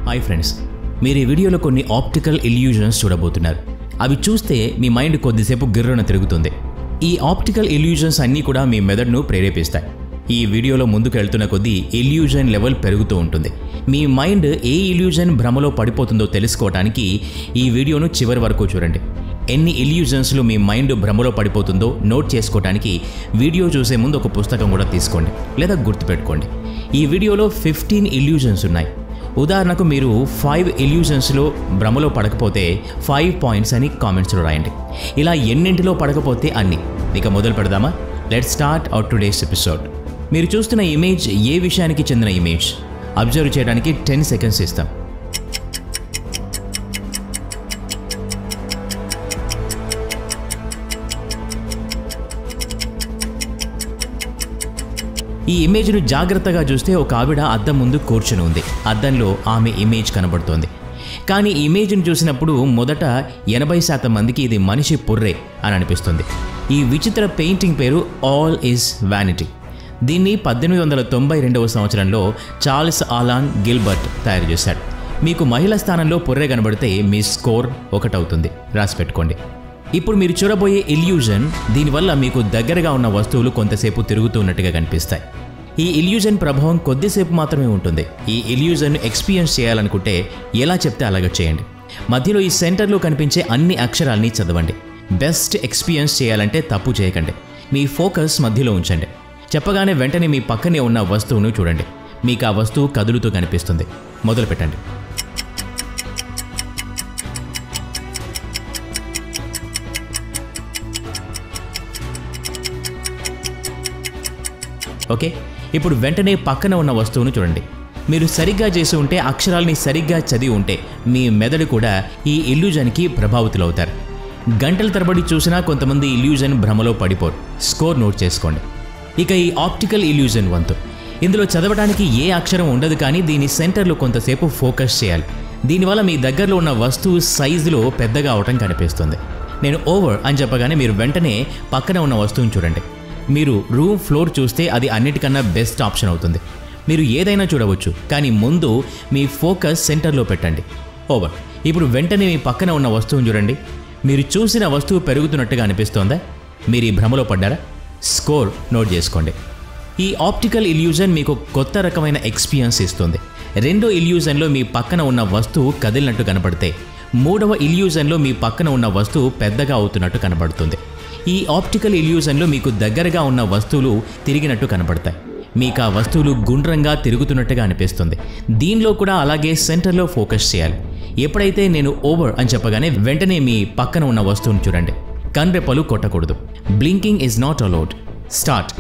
hi friends మీరు ఈ వీడియోలో కొన్ని ఆప్టికల్ ఇల్యూజన్స్ చూడబోతున్నారు అవి చూస్తే మీ మైండ్ కొద్దిసేపు గిర్రున తిరుగుతుంది ఈ ఆప్టికల్ ఇల్యూజన్స్ అన్నీ కూడా మీ మెదడును ప్రేరేపిస్తాయి ఈ వీడియోలో ముందుకు వెళ్తున్న కొద్దీ ఇల్యూజన్ లెవెల్ పెరుగుతూ ఉంటుంది మీ మైండ్ ఏ ఇల్యూజన్ భ్రమలో పడిపోతుందో తెలుసుకోవడానికి ఈ వీడియోను చివరి వరకు చూడండి ఎన్ని ఇల్యూజన్స్లో మీ మైండ్ భ్రమలో పడిపోతుందో నోట్ చేసుకోవడానికి వీడియో చూసే ముందు ఒక పుస్తకం కూడా తీసుకోండి లేదా గుర్తుపెట్టుకోండి ఈ వీడియోలో ఫిఫ్టీన్ ఇల్యూజన్స్ ఉన్నాయి ఉదాహరణకు మీరు ఫైవ్ ఇల్యూజన్స్లో భ్రమలో పడకపోతే ఫైవ్ పాయింట్స్ అని కామెంట్స్లో రాయండి ఇలా ఎన్నింటిలో పడకపోతే అన్ని ఇక మొదలు పెడదామా let start out today's episode మీరు చూస్తున్న ఇమేజ్ ఏ విషయానికి చెందిన ఇమేజ్ అబ్జర్వ్ చేయడానికి టెన్ సెకండ్స్ ఇస్తాం ఈ ఇమేజ్ను జాగ్రత్తగా చూస్తే ఒక ఆవిడ అద్దం ముందు కూర్చుని ఉంది అద్దంలో ఆమె ఇమేజ్ కనబడుతోంది కానీ ఈ ఇమేజ్ను చూసినప్పుడు మొదట ఎనభై శాతం మందికి ఇది మనిషి పుర్రే అని అనిపిస్తుంది ఈ విచిత్ర పెయింటింగ్ పేరు ఆల్ ఈజ్ వ్యానిటీ దీన్ని పద్దెనిమిది వందల తొంభై రెండవ సంవత్సరంలో చార్ల్స్ ఆలాన్ గిల్బర్ట్ తయారు చేశాడు మీకు మహిళ స్థానంలో పుర్రె కనబడితే మీ స్కోర్ ఒకటవుతుంది రాసి పెట్టుకోండి ఇప్పుడు మీరు చూడబోయే ఇల్యూజన్ దీనివల్ల మీకు దగ్గరగా ఉన్న వస్తువులు కొంతసేపు తిరుగుతున్నట్టుగా కనిపిస్తాయి ఈ ఇల్యూజన్ ప్రభావం కొద్దిసేపు మాత్రమే ఉంటుంది ఈ ఇల్యూజన్ ఎక్స్పీరియన్స్ చేయాలనుకుంటే ఎలా చెప్తే అలాగే చేయండి మధ్యలో ఈ సెంటర్లో కనిపించే అన్ని అక్షరాల్ని చదవండి బెస్ట్ ఎక్స్పీరియన్స్ చేయాలంటే తప్పు చేయకండి మీ ఫోకస్ మధ్యలో ఉంచండి చెప్పగానే వెంటనే మీ పక్కనే ఉన్న వస్తువును చూడండి మీకు ఆ వస్తువు కదులుతూ కనిపిస్తుంది మొదలు పెట్టండి ఓకే ఇప్పుడు వెంటనే పక్కన ఉన్న వస్తువును చూడండి మీరు సరిగ్గా చేసి ఉంటే అక్షరాల్ని సరిగ్గా చదివి ఉంటే మీ మెదడు కూడా ఈ ఇల్యూజన్కి ప్రభావితులవుతారు గంటల తరబడి చూసినా కొంతమంది ఇల్యూజన్ భ్రమలో పడిపోరు స్కోర్ నోట్ చేసుకోండి ఇక ఈ ఆప్టికల్ ఇల్యూజన్ వంతు ఇందులో చదవడానికి ఏ అక్షరం ఉండదు కానీ దీని సెంటర్లో కొంతసేపు ఫోకస్ చేయాలి దీనివల్ల మీ దగ్గరలో ఉన్న వస్తువు సైజులో పెద్దగా అవటం కనిపిస్తుంది నేను ఓవర్ అని చెప్పగానే మీరు వెంటనే పక్కన ఉన్న వస్తువుని చూడండి మీరు రూమ్ ఫ్లోర్ చూస్తే అది అన్నిటికన్నా బెస్ట్ ఆప్షన్ అవుతుంది మీరు ఏదైనా చూడవచ్చు కానీ ముందు మీ ఫోకస్ సెంటర్లో పెట్టండి ఓవర్ ఇప్పుడు వెంటనే మీ పక్కన ఉన్న వస్తువుని చూడండి మీరు చూసిన వస్తువు పెరుగుతున్నట్టుగా అనిపిస్తోందా మీరు ఈ భ్రమలో పడ్డారా స్కోర్ నోట్ చేసుకోండి ఈ ఆప్టికల్ ఇల్యూజన్ మీకు కొత్త రకమైన ఎక్స్పీరియన్స్ ఇస్తుంది రెండో ఇల్యూజన్లో మీ పక్కన ఉన్న వస్తువు కదిలినట్టు కనపడితే మూడవ ఇల్యూజన్లో మీ పక్కన ఉన్న వస్తువు పెద్దగా అవుతున్నట్టు కనబడుతుంది ఈ ఆప్టికల్ ఇల్యూజన్లో మీకు దగ్గరగా ఉన్న వస్తువులు తిరిగినట్టు కనబడతాయి మీకు ఆ వస్తువులు గుండ్రంగా తిరుగుతున్నట్టుగా అనిపిస్తుంది దీనిలో కూడా అలాగే సెంటర్లో ఫోకస్ చేయాలి ఎప్పుడైతే నేను ఓవర్ అని చెప్పగానే వెంటనే మీ పక్కన ఉన్న వస్తువును చూడండి కన్రెప్పలు కొట్టకూడదు blinking is not allowed start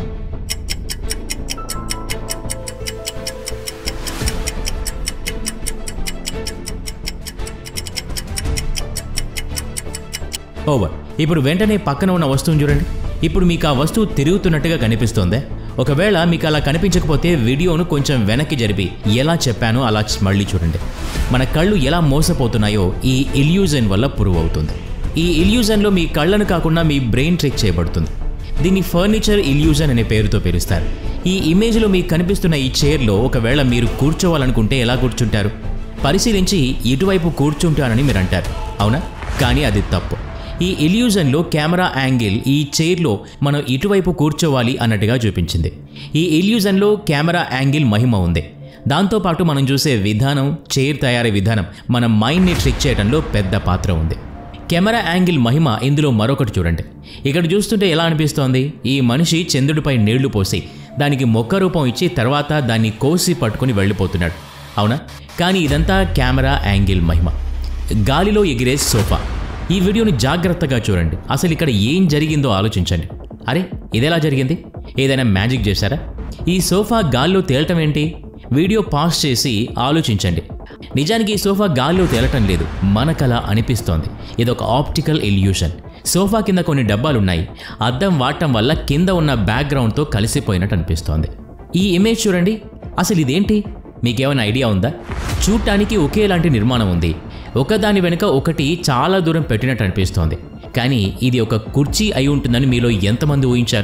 over ఇప్పుడు వెంటనే పక్కన ఉన్న వస్తువును చూడండి ఇప్పుడు మీకు ఆ వస్తువు తిరుగుతున్నట్టుగా కనిపిస్తోందే ఒకవేళ మీకు అలా కనిపించకపోతే వీడియోను కొంచెం వెనక్కి జరిపి ఎలా చెప్పానో అలా మళ్ళీ చూడండి మన కళ్ళు ఎలా మోసపోతున్నాయో ఈ ఇల్యూజన్ వల్ల పురుగు అవుతుంది ఈ ఇల్యూజన్లో మీ కళ్ళను కాకుండా మీ బ్రెయిన్ ట్రిక్ చేయబడుతుంది దీన్ని ఫర్నిచర్ ఇల్యూజన్ అనే పేరుతో పిలుస్తారు ఈ ఇమేజ్లో మీకు కనిపిస్తున్న ఈ చైర్లో ఒకవేళ మీరు కూర్చోవాలనుకుంటే ఎలా కూర్చుంటారు పరిశీలించి ఇటువైపు కూర్చుంటానని మీరు అంటారు అవునా కానీ అది తప్పు ఈ ఇల్యూజన్లో కెమెరా యాంగిల్ ఈ చైర్లో మనం ఇటువైపు కూర్చోవాలి అన్నట్టుగా చూపించింది ఈ ఇల్యూజన్లో కెమెరా యాంగిల్ మహిమ ఉంది దాంతోపాటు మనం చూసే విధానం చైర్ తయారీ విధానం మన మైండ్ని ట్రిక్ చేయడంలో పెద్ద పాత్ర ఉంది కెమెరా యాంగిల్ మహిమ ఇందులో మరొకటి చూడండి ఇక్కడ చూస్తుంటే ఎలా అనిపిస్తోంది ఈ మనిషి చంద్రుడిపై నీళ్లు పోసి దానికి మొక్క రూపం ఇచ్చి తర్వాత దాన్ని కోసి పట్టుకుని వెళ్ళిపోతున్నాడు అవునా కానీ ఇదంతా కెమెరా యాంగిల్ మహిమ గాలిలో ఎగిరే సోఫా ఈ వీడియోని జాగ్రత్తగా చూడండి అసలు ఇక్కడ ఏం జరిగిందో ఆలోచించండి అరే ఇదెలా జరిగింది ఏదైనా మ్యాజిక్ చేశారా ఈ సోఫా గాల్లో తేలటం ఏంటి వీడియో పాస్ చేసి ఆలోచించండి నిజానికి ఈ సోఫా గాల్లో తేలటం లేదు మనకలా అనిపిస్తోంది ఇదొక ఆప్టికల్ ఇల్యూషన్ సోఫా కింద కొన్ని డబ్బాలున్నాయి అద్దం వాడటం వల్ల కింద ఉన్న బ్యాక్గ్రౌండ్తో కలిసిపోయినట్టు అనిపిస్తోంది ఈ ఇమేజ్ చూడండి అసలు ఇదేంటి మీకేమైనా ఐడియా ఉందా చూడటానికి ఒకేలాంటి నిర్మాణం ఉంది ఒకదాని వెనుక ఒకటి చాలా దూరం పెట్టినట్టు అనిపిస్తోంది కానీ ఇది ఒక కుర్చీ అయి ఉంటుందని మీలో ఎంతమంది ఊహించారు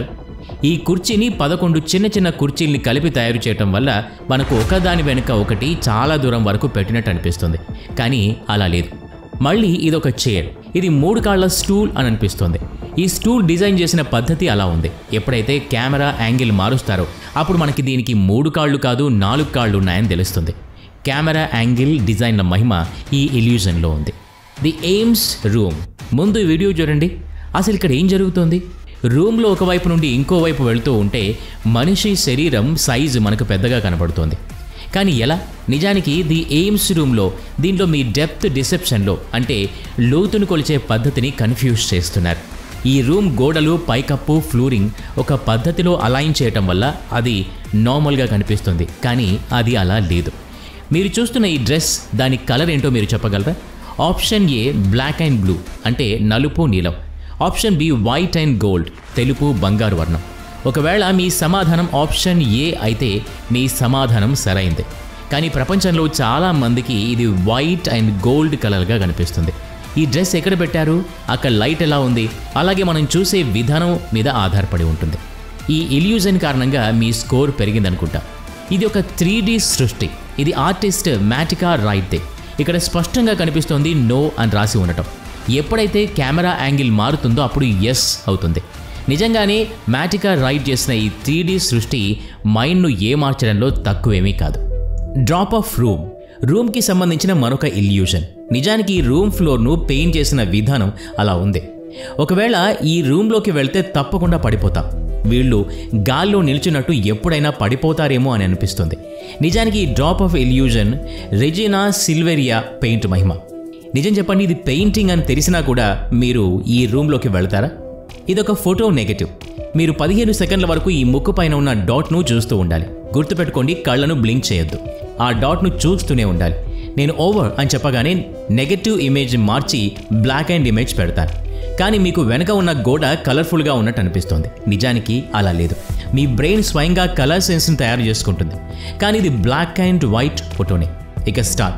ఈ కుర్చీని పదకొండు చిన్న చిన్న కుర్చీల్ని కలిపి తయారు చేయటం వల్ల మనకు ఒకదాని వెనుక ఒకటి చాలా దూరం వరకు పెట్టినట్టు అనిపిస్తుంది కానీ అలా లేదు మళ్ళీ ఇదొక చైర్ ఇది మూడు కాళ్ళ స్టూల్ అని అనిపిస్తుంది ఈ స్టూల్ డిజైన్ చేసిన పద్ధతి అలా ఉంది ఎప్పుడైతే కెమెరా యాంగిల్ మారుస్తారో అప్పుడు మనకి దీనికి మూడు కాళ్ళు కాదు నాలుగు కాళ్ళు ఉన్నాయని తెలుస్తుంది కెమెరా యాంగిల్ డిజైన్ల మహిమ ఈ ఇల్యూజన్లో ఉంది ది ఎయిమ్స్ రూమ్ ముందు ఈ వీడియో చూడండి అసలు ఇక్కడ ఏం జరుగుతుంది రూమ్లో ఒకవైపు నుండి ఇంకో వైపు వెళ్తూ ఉంటే మనిషి శరీరం సైజు మనకు పెద్దగా కనబడుతోంది కానీ ఎలా నిజానికి ది ఎయిమ్స్ రూమ్లో దీంట్లో మీ డెప్త్ డిసెప్షన్లో అంటే లోతును కొలిచే పద్ధతిని కన్ఫ్యూజ్ చేస్తున్నారు ఈ రూమ్ గోడలు పైకప్పు ఫ్లోరింగ్ ఒక పద్ధతిలో అలైన్ చేయటం వల్ల అది నార్మల్గా కనిపిస్తుంది కానీ అది అలా లేదు మీరు చూస్తున్న ఈ డ్రెస్ దాని కలర్ ఏంటో మీరు చెప్పగలరా option A black and blue అంటే నలుపు నీలం option B white and gold తెలుపు బంగారు వర్ణం ఒకవేళ మీ సమాధానం ఆప్షన్ ఏ అయితే మీ సమాధానం సరైంది కానీ ప్రపంచంలో చాలా మందికి ఇది వైట్ అండ్ గోల్డ్ కలర్గా కనిపిస్తుంది ఈ డ్రెస్ ఎక్కడ పెట్టారు అక్కడ లైట్ ఎలా ఉంది అలాగే మనం చూసే విధానం మీద ఆధారపడి ఉంటుంది ఈ ఇల్యూజన్ కారణంగా మీ స్కోర్ పెరిగిందనుకుంటా ఇది ఒక త్రీ సృష్టి ఇది ఆర్టిస్ట్ మ్యాటికా రైట్దే ఇక్కడ స్పష్టంగా కనిపిస్తోంది నో అని రాసి ఉండటం ఎప్పుడైతే కెమెరా యాంగిల్ మారుతుందో అప్పుడు ఎస్ అవుతుంది నిజంగానే మ్యాటికా రైట్ చేసిన ఈ త్రీ సృష్టి మైండ్ను ఏ మార్చడంలో తక్కువేమీ కాదు డ్రాప్ ఆఫ్ రూమ్ రూమ్కి సంబంధించిన మరొక ఇల్యూషన్ నిజానికి ఈ రూమ్ ఫ్లోర్ను పెయింట్ చేసిన విధానం అలా ఉంది ఒకవేళ ఈ రూమ్లోకి వెళ్తే తప్పకుండా పడిపోతాం వీళ్ళు గాల్లో నిల్చున్నట్టు ఎప్పుడైనా పడిపోతారేమో అని అనిపిస్తుంది నిజానికి ఈ drop of illusion Regina Silveira paint మహిమ నిజం చెప్పండి ఇది పెయింటింగ్ అని తెలిసినా కూడా మీరు ఈ రూమ్లోకి వెళ్తారా ఇదొక ఫోటో నెగటివ్ మీరు పదిహేను సెకండ్ల వరకు ఈ ముక్కు పైన ఉన్న డాట్ను చూస్తూ ఉండాలి గుర్తుపెట్టుకోండి కళ్ళను బ్లింక్ చేయొద్దు ఆ డాట్ను చూస్తూనే ఉండాలి నేను ఓవర్ అని చెప్పగానే నెగటివ్ ఇమేజ్ మార్చి బ్లాక్ అండ్ ఇమేజ్ పెడతాను కానీ మీకు వెనక ఉన్న గోడ కలర్ఫుల్గా ఉన్నట్టు అనిపిస్తుంది నిజానికి అలా లేదు మీ బ్రెయిన్ స్వయంగా కలర్ సెన్స్ని తయారు చేసుకుంటుంది కానీ ఇది బ్లాక్ అండ్ వైట్ ఫోటోనే ఇక స్టార్ట్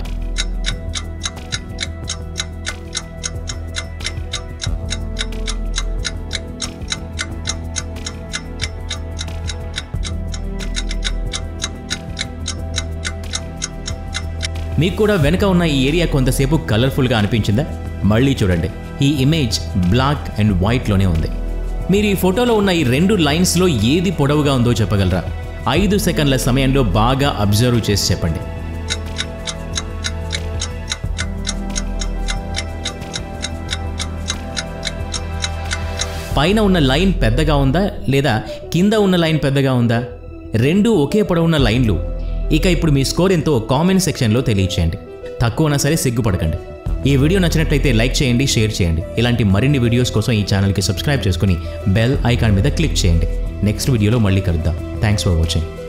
మీకు కూడా వెనక ఉన్న ఈ ఏరియా కొంతసేపు కలర్ఫుల్గా అనిపించిందా మళ్ళీ చూడండి ఈ ఇమేజ్ బ్లాక్ అండ్ వైట్లోనే ఉంది మీరు ఈ ఫోటోలో ఉన్న ఈ రెండు లైన్స్లో ఏది పొడవుగా ఉందో చెప్పగలరా ఐదు సెకండ్ల సమయంలో బాగా అబ్జర్వ్ చేసి చెప్పండి పైన ఉన్న లైన్ పెద్దగా ఉందా లేదా కింద ఉన్న లైన్ పెద్దగా ఉందా రెండు ఒకే పొడవున్న లైన్లు ఇక ఇప్పుడు మీ స్కోర్ ఎంతో కామెంట్ సెక్షన్లో తెలియచేయండి తక్కువనా సరే సిగ్గుపడకండి ఈ వీడియో నచ్చినట్లయితే లైక్ చేయండి షేర్ చేయండి ఇలాంటి మరిన్ని వీడియోస్ కోసం ఈ ఛానల్కి సబ్స్క్రైబ్ చేసుకుని బెల్ ఐకాన్ మీద క్లిక్ చేయండి నెక్స్ట్ వీడియోలో మళ్ళీ కలుద్దాం థ్యాంక్స్ ఫర్ వాచింగ్